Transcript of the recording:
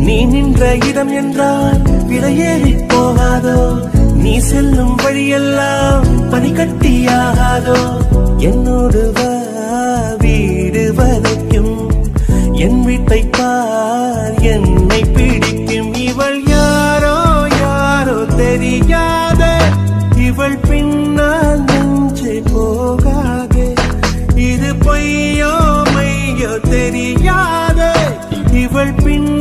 நீ நின்ற இடம் என்றால் விலையேறி போகாதோ நீ செல்லும் வழியெல்லாம் பனிக்கட்டியாகாதோ என்னோடு வா வீடு வதைக்கும் என் வீட்டை பார் என்னை பிடிக்கும் இவள் யாரோ யாரோ தெரியாத இவள் பின்னால் நெஞ்சை போகாதே இது பொய்யோ மையோ தெரியாத இவள் பின்